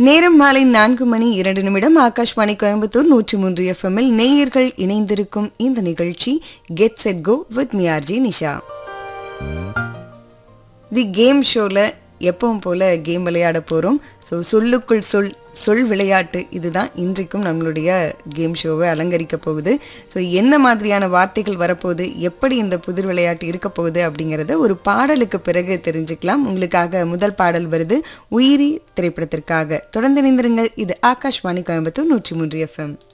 நேரம் மாலை நான்கு மணி இரண்டு நிமிடம் ஆகாஷ்வாணி கோயம்புத்தூர் நூற்றி மூன்று எஃப்எம்மில் நேயர்கள் இணைந்திருக்கும் இந்த நிகழ்ச்சி get set go with my RJ Nisha the game ஷோவில் எப்பவும் போல கேம் விளையாட போகிறோம் ஸோ சொல்லுக்குள் சொல் சொல் விளையாட்டு இதுதான் இன்றைக்கும் நம்மளுடைய கேம் ஷோவை அலங்கரிக்க போகுது ஸோ எந்த மாதிரியான வார்த்தைகள் வரப்போகுது எப்படி இந்த புதிர் விளையாட்டு இருக்க போகுது அப்படிங்கிறத ஒரு பாடலுக்கு பிறகு தெரிஞ்சுக்கலாம் உங்களுக்காக முதல் பாடல் வருது உயிரி திரைப்படத்திற்காக தொடர்ந்து இணைந்திருங்கள் இது ஆகாஷ்வாணி கோயம்புத்தூர் நூற்றி மூன்று எஃப்எம்